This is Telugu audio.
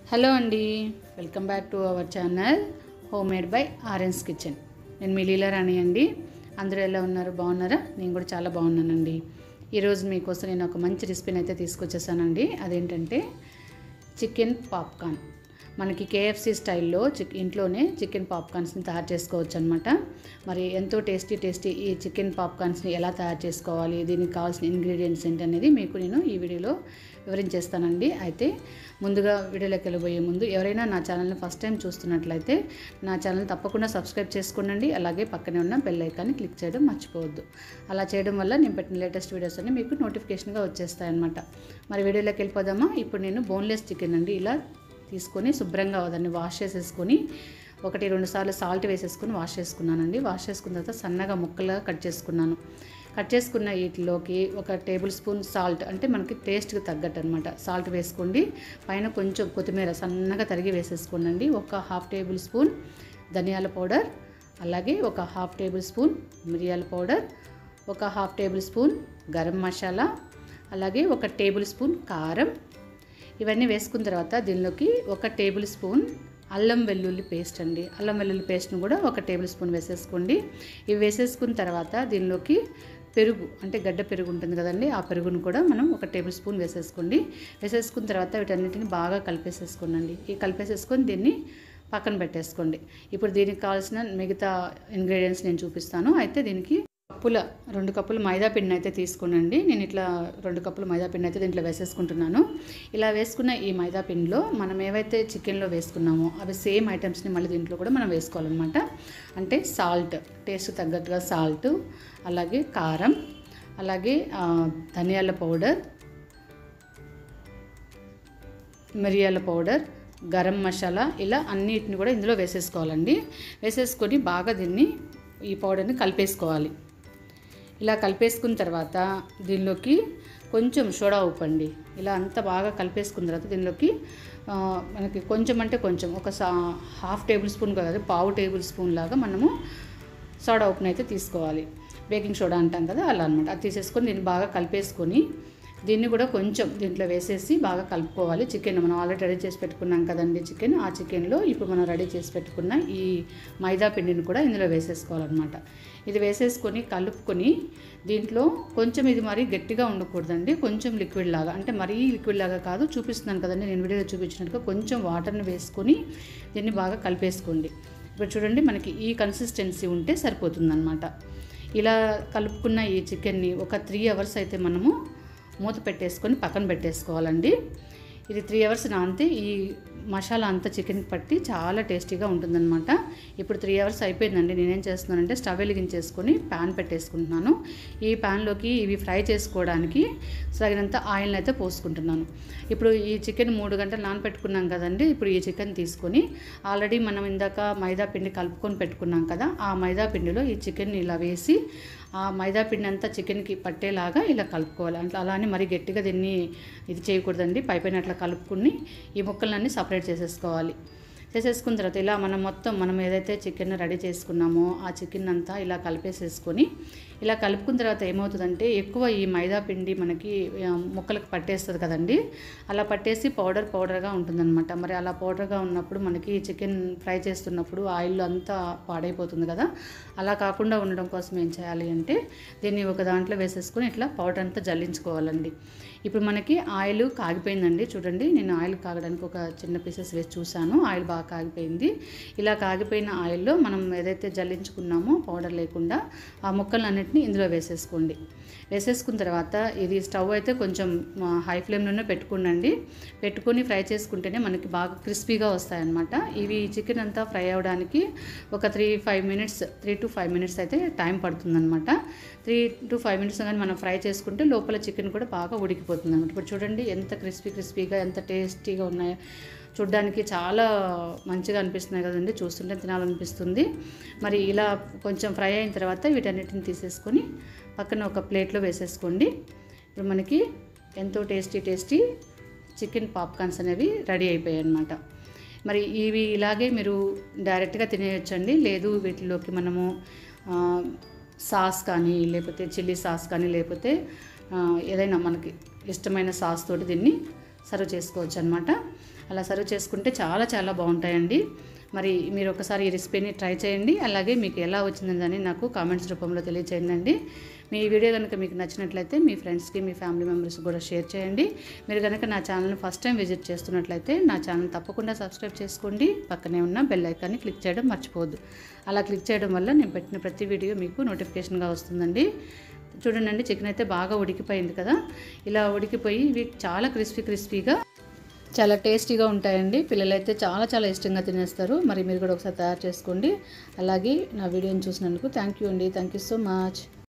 హలో అండి welcome back to our channel home made by orange kitchen నేను మీ లీలా రాణి అండి అందరూ ఎలా ఉన్నారు బాగున్నారా నేను కూడా చాలా బాగున్నానండి ఈరోజు మీకోసం నేను ఒక మంచి రెసిపీని అయితే తీసుకొచ్చేసానండి అదేంటంటే చికెన్ పాప్కార్న్ మనకి కేఎఫ్సి స్టైల్లో చిక్ ఇంట్లోనే చికెన్ పాప్కార్న్స్ని తయారు చేసుకోవచ్చు అనమాట మరి ఎంతో టేస్టీ టేస్టీ ఈ చికెన్ పాప్కార్న్స్ని ఎలా తయారు చేసుకోవాలి దీనికి కావాల్సిన ఇంగ్రీడియంట్స్ ఏంటి అనేది మీకు నేను ఈ వీడియోలో వివరించేస్తానండి అయితే ముందుగా వీడియోలోకి వెళ్ళబోయే ముందు ఎవరైనా నా ఛానల్ని ఫస్ట్ టైం చూస్తున్నట్లయితే నా ఛానల్ తప్పకుండా సబ్స్క్రైబ్ చేసుకోండి అలాగే పక్కనే ఉన్న బెల్ ఐకాన్ని క్లిక్ చేయడం మర్చిపోవద్దు అలా చేయడం వల్ల నేను పెట్టిన లేటెస్ట్ వీడియోస్ అన్ని మీకు నోటిఫికేషన్గా వచ్చేస్తాయి అనమాట మరి వీడియోలోకి వెళ్ళిపోదామా ఇప్పుడు నేను బోన్లెస్ చికెన్ అండి ఇలా తీసుకొని శుభ్రంగా దాన్ని వాష్ చేసేసుకొని ఒకటి రెండు సార్లు సాల్ట్ వేసేసుకొని వాష్ చేసుకున్నానండి వాష్ చేసుకున్న తర్వాత సన్నగా ముక్కలుగా కట్ చేసుకున్నాను కట్ చేసుకున్న వీటిలోకి ఒక టేబుల్ స్పూన్ సాల్ట్ అంటే మనకి టేస్ట్కి తగ్గట్టు అనమాట సాల్ట్ వేసుకోండి పైన కొంచెం కొత్తిమీర సన్నగా తరిగి వేసేసుకోండి ఒక హాఫ్ టేబుల్ స్పూన్ ధనియాల పౌడర్ అలాగే ఒక హాఫ్ టేబుల్ స్పూన్ మిరియాల పౌడర్ ఒక half tablespoon garam masala అలాగే ఒక టేబుల్ స్పూన్ కారం ఇవన్నీ వేసుకున్న తర్వాత దీనిలోకి ఒక టేబుల్ స్పూన్ అల్లం వెల్లుల్లి పేస్ట్ అండి అల్లం వెల్లుల్లి పేస్ట్ను కూడా ఒక టేబుల్ స్పూన్ వేసేసుకోండి ఇవి వేసేసుకున్న తర్వాత దీనిలోకి పెరుగు అంటే గడ్డ పెరుగు ఉంటుంది కదండి ఆ పెరుగును కూడా మనం ఒక టేబుల్ స్పూన్ వేసేసుకోండి వేసేసుకున్న తర్వాత వీటన్నిటిని బాగా కలిపేసేసుకోండి ఈ కలిపేసేసుకొని దీన్ని పక్కన పెట్టేసుకోండి ఇప్పుడు దీనికి కావాల్సిన మిగతా ఇంగ్రీడియంట్స్ నేను చూపిస్తాను అయితే దీనికి కప్పుల రెండు కప్పులు మైదా పిండిని అయితే తీసుకోనండి నేను ఇట్లా రెండు కప్పులు మైదా పిండి అయితే దీంట్లో వేసేసుకుంటున్నాను ఇలా వేసుకున్న ఈ మైదా పిండిలో మనం ఏవైతే చికెన్లో వేసుకున్నామో అవి సేమ్ ఐటమ్స్ని మళ్ళీ దీంట్లో కూడా మనం వేసుకోవాలన్నమాట అంటే సాల్ట్ టేస్ట్ తగ్గట్టుగా సాల్ట్ అలాగే కారం అలాగే ఆ, ధనియాల పౌడర్ మిరియాల పౌడర్ గరం మసాలా ఇలా అన్నిటిని కూడా ఇందులో వేసేసుకోవాలండి వేసేసుకొని బాగా దీన్ని ఈ పౌడర్ని కలిపేసుకోవాలి ఇలా కలిపేసుకున్న తర్వాత దీనిలోకి కొంచెం సోడా ఉప్పు అండి ఇలా అంతా బాగా కలిపేసుకున్న తర్వాత దీనిలోకి ఆ, మనకి కొంచెం అంటే కొంచెం ఒక సా హాఫ్ టేబుల్ స్పూన్ కాదు పావు టేబుల్ స్పూన్ లాగా మనము సోడా ఉప్పుని అయితే తీసుకోవాలి బేకింగ్ సోడా అంటాం కదా అలా అనమాట అది తీసేసుకొని దీన్ని బాగా కలిపేసుకొని దీన్ని కూడా కొంచెం దీంట్లో వేసేసి బాగా కలుపుకోవాలి చికెన్ మనం ఆల్రెడీ రెడీ చేసి పెట్టుకున్నాం కదండి చికెన్ ఆ చికెన్లో ఇప్పుడు మనం రెడీ చేసి పెట్టుకున్న ఈ మైదా పిండిని కూడా ఇందులో వేసేసుకోవాలన్నమాట ఇది వేసేసుకొని కలుపుకొని దీంట్లో కొంచెం ఇది మరీ గట్టిగా ఉండకూడదండి కొంచెం లిక్విడ్ లాగా అంటే మరీ లిక్విడ్ లాగా కాదు చూపిస్తున్నాను కదండి నేను వీడియోలో చూపించినట్టుగా కొంచెం వాటర్ని వేసుకొని దీన్ని బాగా కలిపేసుకోండి ఇప్పుడు చూడండి మనకి ఈ కన్సిస్టెన్సీ ఉంటే సరిపోతుందన్నమాట ఇలా కలుపుకున్న ఈ చికెన్ని ఒక త్రీ అవర్స్ అయితే మనము మూత పెట్టేసుకొని పక్కన పెట్టేసుకోవాలండి ఇది త్రీ అవర్స్ నానితే ఈ మసాలా అంతా చికెన్ పట్టి చాలా టేస్టీగా ఉంటుందన్నమాట ఇప్పుడు త్రీ అవర్స్ అయిపోయిందండి నేనేం చేస్తున్నానంటే స్టవ్ వెలిగించేసుకొని ప్యాన్ పెట్టేసుకుంటున్నాను ఈ ప్యాన్లోకి ఇవి ఫ్రై చేసుకోవడానికి తగినంత ఆయిల్ని అయితే పోసుకుంటున్నాను ఇప్పుడు ఈ చికెన్ మూడు గంటలు నానపెట్టుకున్నాం కదండి ఇప్పుడు ఈ చికెన్ తీసుకొని ఆల్రెడీ మనం ఇందాక మైదా పిండి కలుపుకొని పెట్టుకున్నాం కదా ఆ మైదా పిండిలో ఈ చికెన్ ఇలా వేసి ఆ మైదా పిండి అంతా చికెన్కి పట్టేలాగా ఇలా కలుపుకోవాలి అట్లా అలానే మరి గట్టిగా దీన్ని ఇది చేయకూడదండి పై పైన అట్లా కలుపుకుని ఈ ముక్కలన్నీ సపరేట్ చేసేసుకోవాలి చేసేసుకున్న తర్వాత ఇలా మనం మొత్తం మనం ఏదైతే చికెన్ రెడీ చేసుకున్నామో ఆ చికెన్ అంతా ఇలా కలిపేసేసుకొని ఇలా కలుపుకున్న తర్వాత ఏమవుతుందంటే ఎక్కువ ఈ మైదా పిండి మనకి ఆ, ముక్కలకు పట్టేస్తుంది కదండి అలా పట్టేసి పౌడర్ పౌడర్గా ఉంటుందన్నమాట మరి అలా పౌడర్గా ఉన్నప్పుడు మనకి చికెన్ ఫ్రై చేస్తున్నప్పుడు ఆయిల్ అంతా పాడైపోతుంది కదా అలా కాకుండా ఉండడం కోసం ఏం చేయాలి అంటే దీన్ని ఒక దాంట్లో వేసేసుకొని ఇట్లా పౌడర్ అంతా జల్లించుకోవాలండి ఇప్పుడు మనకి ఆయిల్ కాగిపోయిందండి చూడండి నేను ఆయిల్ కాగడానికి ఒక చిన్న పీసెస్ వేసి చూశాను ఆయిల్ బాగా కాగిపోయింది ఇలా కాగిపోయిన ఆయిల్లో మనం ఏదైతే జల్లించుకున్నామో పౌడర్ లేకుండా ఆ ముక్కలన్నిటిని ఇందులో వేసేసుకోండి వేసేసుకున్న తర్వాత ఇది స్టవ్ అయితే కొంచెం ఆ, హై ఫ్లేమ్లోనే పెట్టుకోండి పెట్టుకొని ఫ్రై చేసుకుంటేనే మనకి బాగా క్రిస్పీగా వస్తాయన్నమాట ఇవి చికెన్ అంతా ఫ్రై అవ్వడానికి ఒక three five minutes three to five minutes అయితే టైం పడుతుందన్నమాట త్రీ టు ఫైవ్ మినిట్స్ కానీ మనం ఫ్రై చేసుకుంటే లోపల చికెన్ కూడా బాగా ఉడికిపోతుంది అనమాట ఇప్పుడు చూడండి ఎంత క్రిస్పీ క్రిస్పీగా ఎంత టేస్టీగా ఉన్నాయో చూడ్డానికి చాలా మంచిగా అనిపిస్తున్నాయి కదండి చూస్తుంటే తినాలనిపిస్తుంది మరి ఇలా కొంచెం ఫ్రై అయిన తర్వాత వీటన్నిటిని తీసేసుకొని పక్కన ఒక ప్లేట్లో వేసేసుకోండి ఇప్పుడు మనకి ఎంతో టేస్టీ టేస్టీ చికెన్ పాప్కార్న్స్ అనేవి రెడీ అయిపోయాయి అన్నమాట మరి ఇవి ఇలాగే మీరు డైరెక్ట్గా తినేయొచ్చండి లేదు వీటిలోకి మనము ఆ, సాస్ కానీ లేకపోతే చిల్లీ సాస్ కానీ లేకపోతే ఆ, ఏదైనా మనకి ఇష్టమైన సాస్ తోటి దీన్ని సర్వ్ చేసుకోవచ్చు అనమాట అలా సర్వ్ చేసుకుంటే చాలా చాలా బాగుంటాయండి మరి మీరు ఒకసారి ఈ రెసిపీని ట్రై చేయండి అలాగే మీకు ఎలా వచ్చిందని నాకు కామెంట్స్ రూపంలో తెలియచేయండి మీ వీడియో కనుక మీకు నచ్చినట్లయితే మీ ఫ్రెండ్స్కి మీ ఫ్యామిలీ మెంబర్స్కి కూడా షేర్ చేయండి మీరు కనుక నా ఛానల్ని ఫస్ట్ టైం విజిట్ చేస్తున్నట్లయితే నా ఛానల్ తప్పకుండా సబ్స్క్రైబ్ చేసుకోండి పక్కనే ఉన్న బెల్ ఐకాన్ని క్లిక్ చేయడం మర్చిపోవద్దు అలా క్లిక్ చేయడం వల్ల నేను పెట్టిన ప్రతి వీడియో మీకు నోటిఫికేషన్గా వస్తుందండి చూడండి చికెన్ అయితే బాగా ఉడికిపోయింది కదా ఇలా ఉడికిపోయి ఇవి చాలా క్రిస్పీ క్రిస్పీగా చాలా టేస్టీగా ఉంటాయండి పిల్లలైతే చాలా చాలా ఇష్టంగా తినేస్తారు మరి మీరు కూడా ఒకసారి తయారు చేసుకోండి అలాగే నా వీడియోని చూసినందుకు థ్యాంక్ యూ అండి థ్యాంక్ యూ సో మచ్